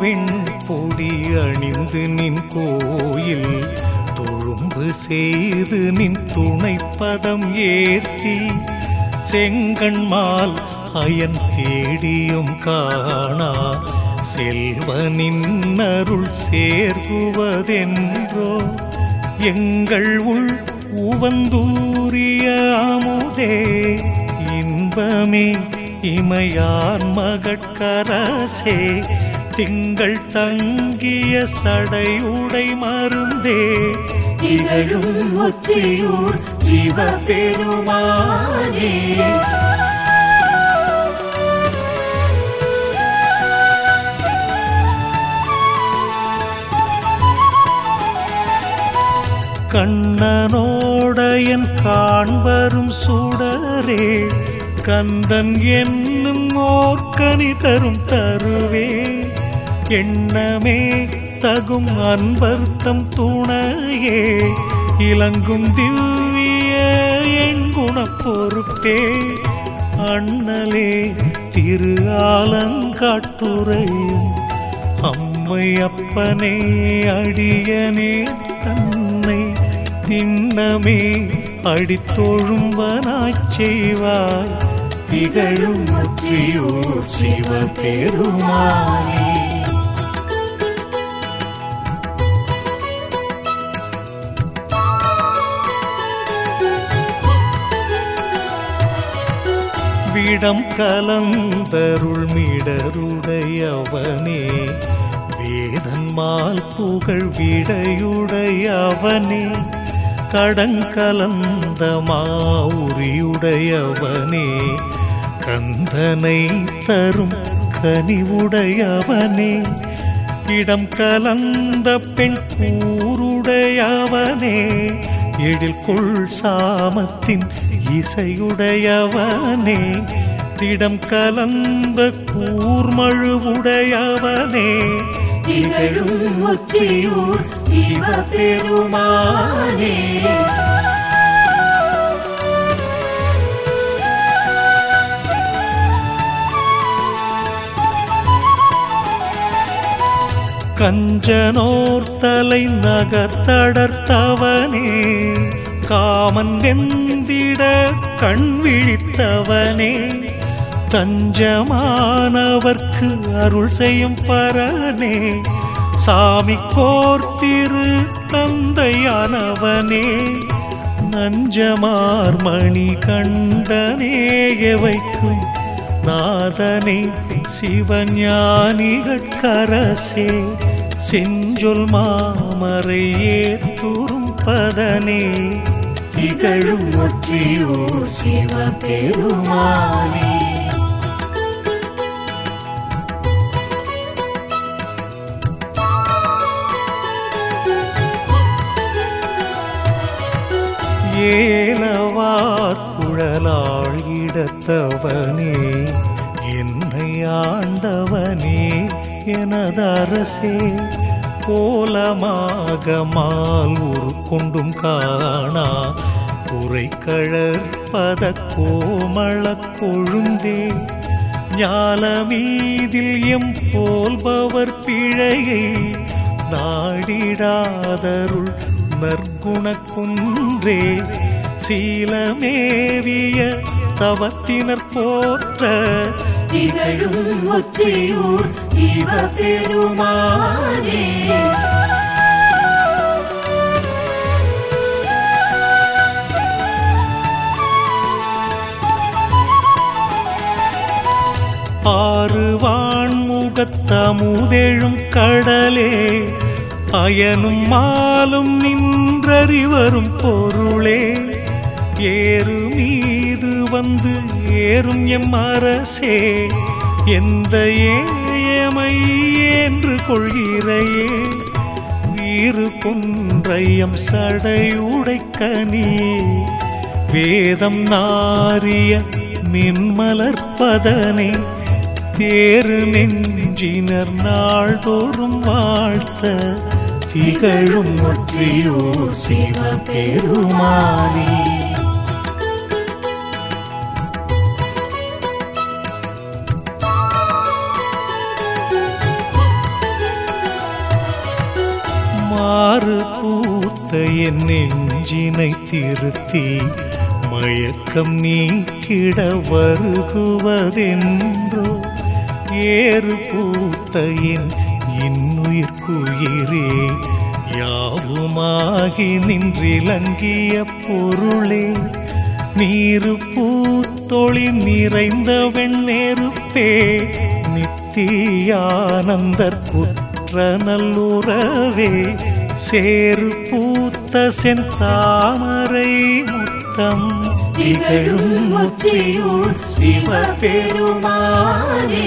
வெண்பொடி அணிந்து நின் கோயில் தொழும்பு செய்து நின் துணைப்பதம் ஏத்தி செங்கண்மால் அயன் தேடியும் காணா செல்வனின் அருள் சேர்குவதென்றோ எங்கள் உள் உவந்தூரிய அமுதே இன்பமே இமையான் மகட்கரசே திங்கள் தங்கிய சடையுடை மருந்தே திகழும் ஒற்றியூர் சிவபெருமானே கண்ணனோடையன் காண்பரும் சுடரே கந்தன் என்னும் ஓர்கனி தரும் தருவே எண்ணமே தகும் அன்பர்த்தம் துணையே இலங்கும் திவ்ய எண்குணப் பொறுப்பே அண்ணலே திரு ஆலங்காட்டுரையும் அம்மை அப்பனே அடியனே தன்னை திண்ணமே அடித்தொழும்பனாய்ச் செய்வாய் திகழும் ஒற்றியூர் சிவபெருமானே விடம் கலந்தருள் மிடருடையவனே வேதன்மால் புகழ் விடையுடையவனே கடங்கலந்த மாவுரியுடையவனே கந்தனை தரும் கனிவுடையவனே இடம் கலந்த பெண் கூருடையவனே எழில் கொள் சாமத்தின் இசையுடையவனே திடம் கலந்த கூர்மழுவுடையவனே திகழும் ஒற்றியூர் சிவபெருமானே கஞ்சனோர் தலை நகத்தடர்த்தவனே காமன் வெந்திட கண் விழித்தவனே தஞ்சமானவர்க்கு அருள் செய்யும் பரனே சாமி கோர்த்திரு தந்தையானவனே நஞ்சமார்மணி கண்டனேய வைக்கும் நாதனே சிவஞானிகட்கரசே செஞ்சொல் மாமரை ஏத்துறும் பதனே திகழும் ஒற்றியூர் சிவபெருமானே ஏலவார் குழலாள் இடத்தவனே என்னை ஆண்டவனே எனதரசே கோலமாக மால் உருக்கொண்டும் காணா குறை கழற்பத கோமள கொழுந்தே ஞாலமீதில் எம் போல்பவர் பிழையை நாடிடாதருள் நற்குண குன்றே சீலமேவிய தவத்தினர் போற்ற திகழும் ஒற்றியூர் சிவபெருமானே ஆறு வான்முகத்தமுதெழும் கடலே அயனும் மாலும் நின்றறிவரும் பொருளே ஏறு மீது வந்து ஏறும் எம் அரசே எந்த ஏயமை என்று கொள்கிறையே வீறு கொன்றையம் சடையுடை கனியே வேதம் நாரிய மின்மலர்பதனே தேரு நெஞ்சினர் நாள்தோறும் வாழ்த்த திகழும் ஒற்றியூர் சிவபெருமானே மாறு பூத்த என் நெஞ்சினை திருத்தி மயக்கம் நீக்கிட வருகுவதென்றோ ஏறு பூத்த என் இன்னுயிர்க்குயிரே யாவுமாகி நின்றிலங்கிய பொருளே நீரு பூத்தொளி நிறைந்த வெண்ணெருப்பே நித்தியானந்தர் குற்ற நல்லுறவே சேரு பூத்த செந்தாமரை முத்தம் திகழும் முற்றியூர் சிவபெருமானே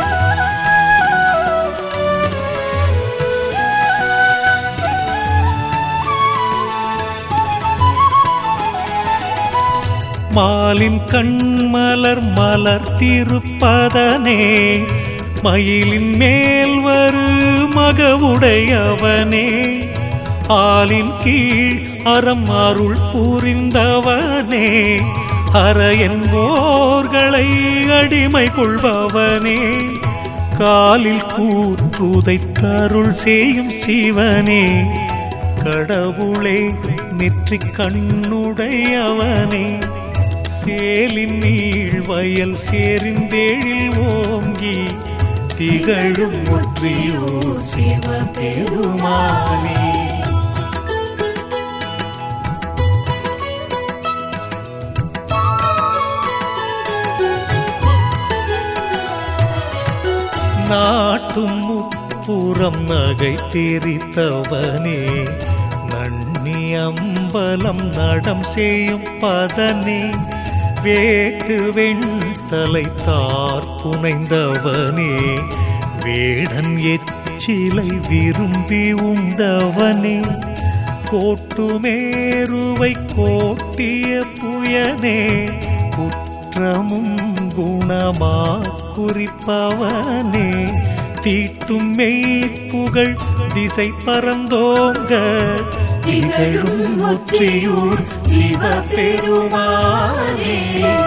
மாலின் கண்மலர் மலர் திருப்பதனே மயிலின் மேல் வரு மகவுடையவனே ஆலின் கீழ் அறம் அருள் புரிந்தவனே அற என்போர்களை அடிமை கொள்பவனே காலில் கூற்றுதை கருள் செய்யும் சிவனே கடவுளே நெற்றிக் கண்ணுடையவனே சேலின் நீள் வயல் சேரிந்தேழில் ஓங்கி திகழும் ஒற்றியூர் சிவபெருமானே நாட்டும் முப்புறம் நகை தெரித்தவனே நன்னி அம்பலம் நடம் செய்யும் பதனே வேட்டு வெண்தலை தார் புனைந்தவனே வேடன் எச்சிலை விரும்பி உண்டவனே கோட்டுமேருவை கோட்டிய புயனே குற்றமும் குணமா குறிப்பவனே தீட்டும் மெய்ப்புகழ் திசை பறந்தோங்க திகழும் முற்றியூர் சிவபெருமானே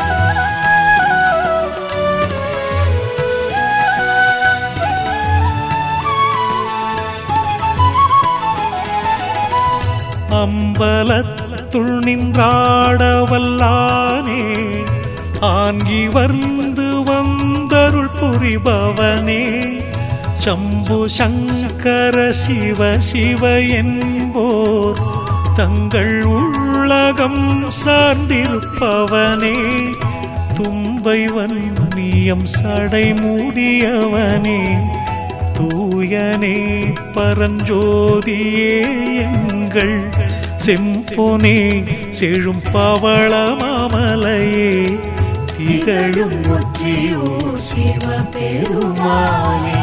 அம்பலத்துள் நின்றாடவல்லானே ஆங்கி வந்து வந்தருள் புரிபவனே சம்பு சங்கர சிவ சிவ என்போர் தங்கள் உள்ளகம் சார்ந்திருப்பவனே தும்பை வன்னியம் சடை மூடியவனே தூயனே பரஞ்சோதியே எங்கள் செம்பொனே செழும் பவள மாமலையே திகழும் திகழும் முற்றியூர் சிவபெருமானே